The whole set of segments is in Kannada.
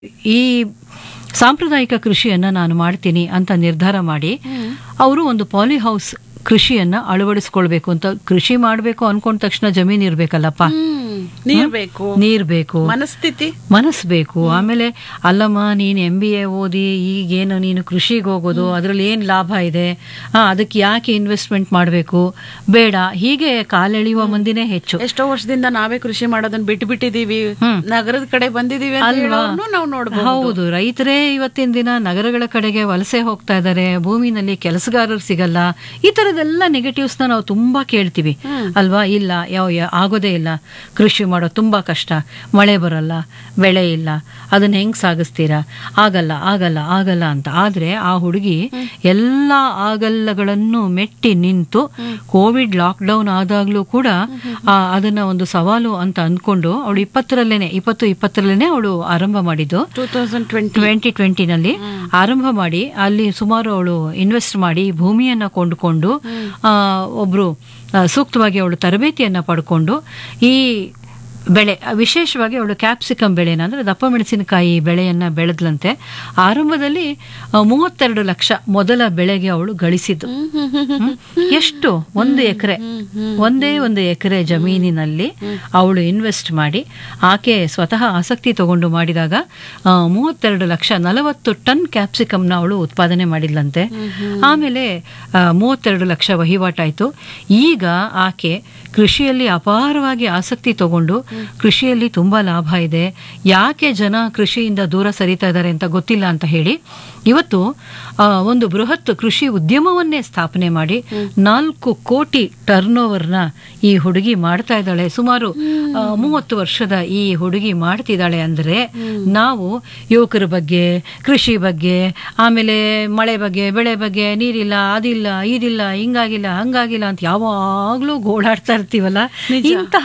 ಈ ಸಾಂಪ್ರದಾಯಿಕ ಕೃಷಿಯನ್ನ ನಾನು ಮಾಡ್ತೀನಿ ಅಂತ ನಿರ್ಧಾರ ಮಾಡಿ ಅವರು ಒಂದು ಪಾಲಿ ಹೌಸ್ ಕೃಷಿಯನ್ನ ಅಳವಡಿಸ್ಕೊಳ್ಬೇಕು ಅಂತ ಕೃಷಿ ಮಾಡಬೇಕು ಅನ್ಕೊಂಡ ತಕ್ಷಣ ಜಮೀನ್ ಇರ್ಬೇಕಲ್ಲಪ್ಪ ನೀರ್ ಬೇಕು ನೀರ್ ಬೇಕು ಮನಸ್ಥಿತಿ ಮನಸ್ಸು ಬೇಕು ಆಮೇಲೆ ಅಲ್ಲಮ್ಮ ನೀನು ಎಂ ಬಿ ಎ ಓದಿ ಈಗೇನು ನೀನು ಕೃಷಿಗೆ ಹೋಗೋದು ಅದರಲ್ಲಿ ಏನು ಲಾಭ ಇದೆ ಆ, ಅದಕ್ಕೆ ಯಾಕೆ ಇನ್ವೆಸ್ಟ್ಮೆಂಟ್ ಮಾಡಬೇಕು ಬೇಡ ಹೀಗೆ ಕಾಲೆಳೆಯುವ ಮಂದಿನೇ ಹೆಚ್ಚು ಎಷ್ಟೋ ವರ್ಷದಿಂದ ನಾವೇ ಕೃಷಿ ಮಾಡೋದನ್ನ ಬಿಟ್ಟು ಬಿಟ್ಟಿದೀವಿ ಹ್ಮ್. ನಗರದ ಕಡೆ ಬಂದಿದೀವಿ ಅಂತ ಹೇಳೋರ್ನು ನಾವು ನೋಡ್ಬೋದು ಹೌದು ರೈತರೇ ಇವತ್ತಿನ ದಿನ ನಗರಗಳ ಕಡೆಗೆ ವಲಸೆ ಹೋಗ್ತಾ ಇದ್ದಾರೆ ಭೂಮಿನಲ್ಲಿ ಕೆಲಸಗಾರರು ಸಿಗಲ್ಲ ಈ ತರದೆಲ್ಲ ನೆಗೆಟಿವ್ಸ್ ನ ನಾವು ತುಂಬಾ ಕೇಳ್ತೀವಿ ಅಲ್ವಾ ಇಲ್ಲ ಯಾವ ಯಾ- ಆಗೋದೇ ಇಲ್ಲ ಕೃಷಿ ಮಾಡೋದು ತುಂಬಾ ಕಷ್ಟ ಮಳೆ ಬರಲ್ಲ ಬೆಳೆ ಇಲ್ಲ ಅದನ್ನ ಹೆಂಗ್ ಸಾಗಿಸ್ತೀರಾ ಆಗಲ್ಲ ಆಗಲ್ಲ ಆಗಲ್ಲ ಅಂತ ಆದ್ರೆ ಆ ಹುಡುಗಿ ಎಲ್ಲಾ ಆಗಲ್ಲಗಳನ್ನು ಮೆಟ್ಟಿ ನಿಂತು ಕೋವಿಡ್ ಲಾಕ್ ಡೌನ್ ಆದಾಗ್ಲೂ ಕೂಡ ಆ, ಅದನ್ನ ಒಂದು ಸವಾಲು ಅಂತ ಅಂದ್ಕೊಂಡು ಅವಳು ಇಪ್ಪತ್ತರಲ್ಲೇನೆ ಇಪ್ಪತ್ತು ಇಪ್ಪತ್ತರಲ್ಲೇನೆ ಅವಳು ಆರಂಭ ಮಾಡಿದ್ದು ಟೂ ತೌಸಂಡ್ ಟ್ವೆಂಟಿ ಟ್ವೆಂಟಿ ಟ್ವೆಂಟಿನಲ್ಲಿ ಆರಂಭ ಮಾಡಿ ಅಲ್ಲಿ ಸುಮಾರು ಅವಳು ಇನ್ವೆಸ್ಟ್ ಮಾಡಿ ಭೂಮಿಯನ್ನ ಕೊಂಡುಕೊಂಡು ಆ, ಒಬ್ರು ಆ, ಸೂಕ್ತವಾಗಿ ಅವಳು ತರಬೇತಿಯನ್ನ ಪಡ್ಕೊಂಡು ಈ ಬೆಳೆ ವಿಶೇಷವಾಗಿ ಅವಳು ಕ್ಯಾಪ್ಸಿಕಮ್ ಬೆಳೆನ ಅಂದ್ರೆ ದಪ್ಪ ಮೆಣಸಿನಕಾಯಿ ಬೆಳೆಯನ್ನ ಬೆಳೆದ್ಲಂತೆ ಆರಂಭದಲ್ಲಿ ಆ, ಮೂವತ್ತೆರಡು ಲಕ್ಷ ಮೊದಲ ಬೆಳೆಗೆ ಅವಳು ಗಳಿಸಿದ್ದು ಹ್ಮ್. ಎಷ್ಟು ಒಂದು ಎಕರೆ ಒಂದೇ ಒಂದು ಎಕರೆ ಜಮೀನಿನಲ್ಲಿ ಅವಳು ಇನ್ವೆಸ್ಟ್ ಮಾಡಿ ಆಕೆ ಸ್ವತಃ ಆಸಕ್ತಿ ತಗೊಂಡು ಮಾಡಿದಾಗ ಆ, ಮೂವತ್ತೆರಡು ಲಕ್ಷ ನಲವತ್ತು ಟನ್ ಕ್ಯಾಪ್ಸಿಕಮ್ನ ಅವಳು ಉತ್ಪಾದನೆ ಮಾಡಿದ್ಲಂತೆ ಆಮೇಲೆ ಆ, ಮೂವತ್ತೆರಡು ಲಕ್ಷ ವಹಿವಾಟಾಯ್ತು ಈಗ ಆಕೆ ಕೃಷಿಯಲ್ಲಿ ಅಪಾರವಾಗಿ ಆಸಕ್ತಿ ತಗೊಂಡು ಕೃಷಿಯಲ್ಲಿ ತುಂಬಾ ಲಾಭ ಇದೆ ಯಾಕೆ ಜನ ಕೃಷಿಯಿಂದ ದೂರ ಸರಿತಾ ಇದ್ದಾರೆ ಅಂತ ಗೊತ್ತಿಲ್ಲ ಅಂತ ಹೇಳಿ ಇವತ್ತು ಆ, ಒಂದು ಬೃಹತ್ ಕೃಷಿ ಉದ್ಯಮವನ್ನೇ ಸ್ಥಾಪನೆ ಮಾಡಿ ನಾಲ್ಕು ಕೋಟಿ ಟರ್ನ್ ಓವರ್ನ ಈ ಹುಡುಗಿ ಮಾಡ್ತಾ ಇದ್ದಾಳೆ ಸುಮಾರು ಆ, ಮೂವತ್ತು ವರ್ಷದ ಈ ಹುಡುಗಿ ಮಾಡ್ತಿದ್ದಾಳೆ ಅಂದ್ರೆ ನಾವು ಯುವಕರ ಬಗ್ಗೆ ಕೃಷಿ ಬಗ್ಗೆ ಆಮೇಲೆ ಮಳೆ ಬಗ್ಗೆ ಬೆಳೆ ಬಗ್ಗೆ ನೀರಿಲ್ಲ ಅದಿಲ್ಲ ಇದಿಲ್ಲ ಹಿಂಗಾಗಿಲ್ಲ ಹಂಗಾಗಿಲ್ಲ ಅಂತ ಯಾವಾಗ್ಲೂ ಗೋಳಾಡ್ತಾ ಇರ್ತೀವಲ್ಲ ಇಂತಹ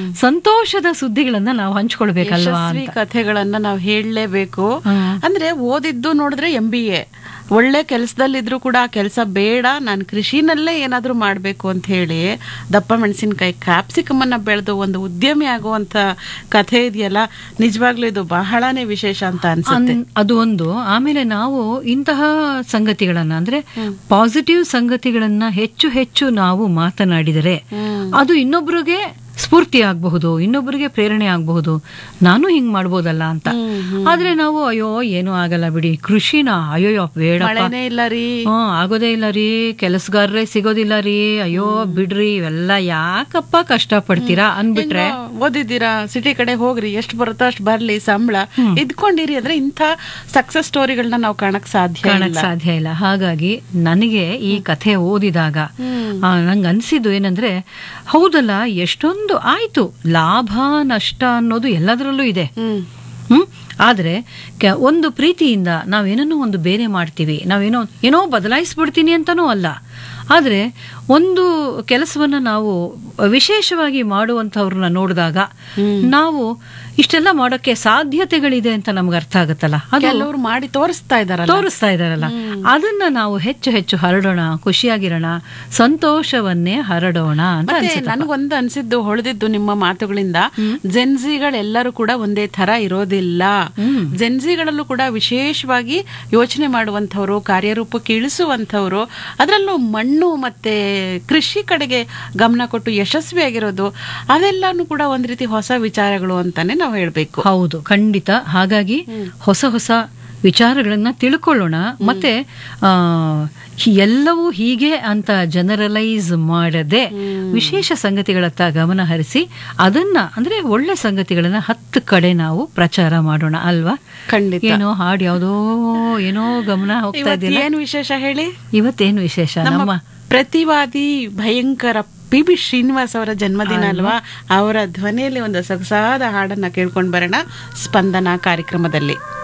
ಸಂತೋಷದ ಸುದ್ದಿಗಳನ್ನ ನಾವು ಹಂಚ್ಕೊಳ್ಬೇಕಲ್ವಾ ಯಶಸ್ವಿ ಅಂತ ಕಥೆಗಳನ್ನ ನಾವು ಹೇಳಲೇಬೇಕು ಹ್ಮ್. ಅಂದ್ರೆ ಓದಿದ್ದು ನೋಡಿದ್ರೆ ಎಂ ಬಿ ಎ ಒಳ್ಳೆ ಕೆಲಸದಲ್ಲಿದ್ರು ಕೂಡ ಆ ಕೆಲಸ ಬೇಡ ನಾನು ಕೃಷಿನಲ್ಲೇ ಏನಾದ್ರೂ ಮಾಡ್ಬೇಕು ಅಂತ ಹೇಳಿ ದಪ್ಪ ಮೆಣಸಿನಕಾಯಿ ಕ್ಯಾಪ್ಸಿಕಮ್ ಅನ್ನ ಬೆಳೆದು ಒಂದು ಉದ್ಯಮಿ ಆಗುವಂತ ಕಥೆ ಇದೆಯಲ್ಲ ನಿಜವಾಗ್ಲೂ ಇದು ಬಹಳನೇ ವಿಶೇಷ ಅಂತ ಅನ್ಸುತ್ತೆ ಅನ್- ಅದು ಒಂದು ಆಮೇಲೆ ನಾವು ಇಂತಹ ಸಂಗತಿಗಳನ್ನ ಅಂದ್ರೆ ಪಾಸಿಟಿವ್ ಸಂಗತಿಗಳನ್ನ ಹೆಚ್ಚು ಹೆಚ್ಚು ನಾವು ಮಾತನಾಡಿದರೆ ಅದು ಇನ್ನೊಬ್ರಿಗೆ ಸ್ಫೂರ್ತಿ ಆಗಬಹುದು ಇನ್ನೊಬ್ಬರಿಗೆ ಪ್ರೇರಣೆ ಆಗಬಹುದು ನಾನು ಹಿಂಗ್ ಮಾಡ್ಬೋದಲ್ಲ ಅಂತ ಆದ್ರೆ ನಾವು ಅಯ್ಯೋ ಏನೂ ಆಗಲ್ಲ ಬಿಡಿ ಕೃಷಿನ ಅಯ್ಯೋ ಬೇಡಪ್ಪ ಮಳೆನೇ ಇಲ್ಲ ರೀ ಹ್ಮ್ ಆಗೋದೇ ಇಲ್ಲ ರೀ ಕೆಲಸಗಾರರೇ ಸಿಗೋದಿಲ್ಲ ರೀ ಅಯ್ಯೋ ಬಿಡ್ರಿ ಇವೆಲ್ಲ ಯಾಕಪ್ಪ ಕಷ್ಟ ಪಡ್ತೀರಾ ಅನ್ಬಿಟ್ರೆ ಹೆಂಗೋ ಓದಿದ್ದೀರಾ ಸಿಟಿ ಕಡೆ ಹೋಗ್ರಿ ಎಷ್ಟು ಬರುತ್ತೋ ಅಷ್ಟು ಬರ್ಲಿ ಸಂಬಳ ಇದ್ಕೊಂಡಿರಿ ಅಂದ್ರೆ ಇಂಥ ಸಕ್ಸಸ್ ಸ್ಟೋರಿಗಳನ್ನ ನಾವು ಕಾಣಕ್ ಸಾಧ್ಯ ಕಾಣಕ್ ಇಲ್ಲ ಸಾಧ್ಯ ಇಲ್ಲ ಹಾಗಾಗಿ ನನಗೆ ಈ ಕಥೆ ಓದಿದಾಗ ಆ, ನಂಗ್ ಅನ್ಸಿದ್ದು ಏನಂದ್ರೆ ಹೌದಲ್ಲ ಎಷ್ಟೊಂದು ಆಯ್ತು ಲಾಭ ನಷ್ಟ ಅನ್ನೋದು ಎಲ್ಲದರಲ್ಲೂ ಇದೆ ಹ್ಮ್ ಹ್ಮ್ ಆದ್ರೆ ಕೆ- ಒಂದು ಪ್ರೀತಿಯಿಂದ ನಾವೇನೋ ಒಂದು ಬೇರೆ ಮಾಡ್ತೀವಿ ನಾವೇನೋ ಏನೋ ಬದಲಾಯಿಸ್ಬಿಡ್ತೀನಿ ಅಂತನೂ ಅಲ್ಲ ಆದ್ರೆ ಒಂದು ಕೆಲಸವನ್ನ ನಾವು ವಿಶೇಷವಾಗಿ ಮಾಡುವಂತವ್ರನ್ನ ನೋಡಿದಾಗ ನಾವು ಇಷ್ಟೆಲ್ಲ ಮಾಡೋಕೆ ಸಾಧ್ಯತೆಗಳಿದೆ ಅಂತ ನಮ್ಗೆ ಅರ್ಥ ಆಗುತ್ತಲ್ಲ ಅದು ಕೆಲವ್ರು ಮಾಡಿ ತೋರಿಸ್ತಾ ಇದಾರಲ್ಲ ತೋರಿಸ್ತಾ ಇದಾರಲ್ಲ ಅದನ್ನ ನಾವು ಹೆಚ್ಚು ಹೆಚ್ಚು ಹರಡೋಣ ಖುಷಿಯಾಗಿರೋಣ ಸಂತೋಷವನ್ನೇ ಹರಡೋಣ ಅಂತ ಮತ್ತೆ ಅನ್ಸುತ್ತೆ ನನಗೊಂದು ಅನ್ಸಿದ್ದು ಹೊಳೆದಿದ್ದು ನಿಮ್ಮ ಮಾತುಗಳಿಂದ ಜೆನ್ಸಿಗಳೆಲ್ಲರೂ ಕೂಡ ಒಂದೇ ತರ ಇರೋದಿಲ್ಲ ಜೆನ್ಸಿಗಳಲ್ಲೂ ಕೂಡ ವಿಶೇಷವಾಗಿ ಯೋಚನೆ ಮಾಡುವಂಥವ್ರು ಕಾರ್ಯರೂಪಕ್ಕೆ ಇಳಿಸುವಂಥವ್ರು ಅದರಲ್ಲೂ ಮಣ್ಣು ಮತ್ತೆ ಕೃಷಿ ಕಡೆಗೆ ಗಮನ ಕೊಟ್ಟು ಯಶಸ್ವಿಯಾಗಿರೋದು ಅವೆಲ್ಲಾನು ಕೂಡ ಒಂದ್ ರೀತಿ ಹೊಸ ವಿಚಾರಗಳು ಅಂತಾನೆ ನಾವು ಹೇಳ್ಬೇಕು ಹೌದು ಖಂಡಿತ ಹಾಗಾಗಿ ಹೊಸ ಹೊಸ ವಿಚಾರಗಳನ್ನ ತಿಳ್ಕೊಳ್ಳೋಣ ಮತ್ತೆ ಆ ಹಿ- ಎಲ್ಲವೂ ಹೀಗೆ ಅಂತ ಜನರಲೈಸ್ ಮಾಡದೆ ವಿಶೇಷ ಸಂಗತಿಗಳತ್ತ ಗಮನ ಹರಿಸಿ ಅದನ್ನ ಅಂದ್ರೆ ಒಳ್ಳೆ ಸಂಗತಿಗಳನ್ನ ಹತ್ತು ಕಡೆ ನಾವು ಪ್ರಚಾರ ಮಾಡೋಣ ಅಲ್ವಾ ಖಂಡಿತ ಏನೋ ಹಾಡು ಯಾವ್ದೋ ಏನೋ ಗಮನ ಹೋಗ್ತಾ ಇವತ್ತು ಇದೆಯಲ್ಲ ಏನ್ ವಿಶೇಷ ಹೇಳಿ ಇವತ್ತೇನು ವಿಶೇಷ ನಮ್ಮ ನಮ್ಮ ಪ್ರತಿವಾದಿ ಭಯಂಕರ ಪಿ ಬಿ ಶ್ರೀನಿವಾಸ್ ಅವರ ಜನ್ಮದಿನ ಅಲ್ವಾ ಅವರ ಧ್ವನಿಯಲ್ಲಿ ಒಂದು ಸೊಗಸಾದ ಹಾಡನ್ನ ಕೇಳ್ಕೊಂಡ್ ಬರೋಣ ಸ್ಪಂದನ ಕಾರ್ಯಕ್ರಮದಲ್ಲಿ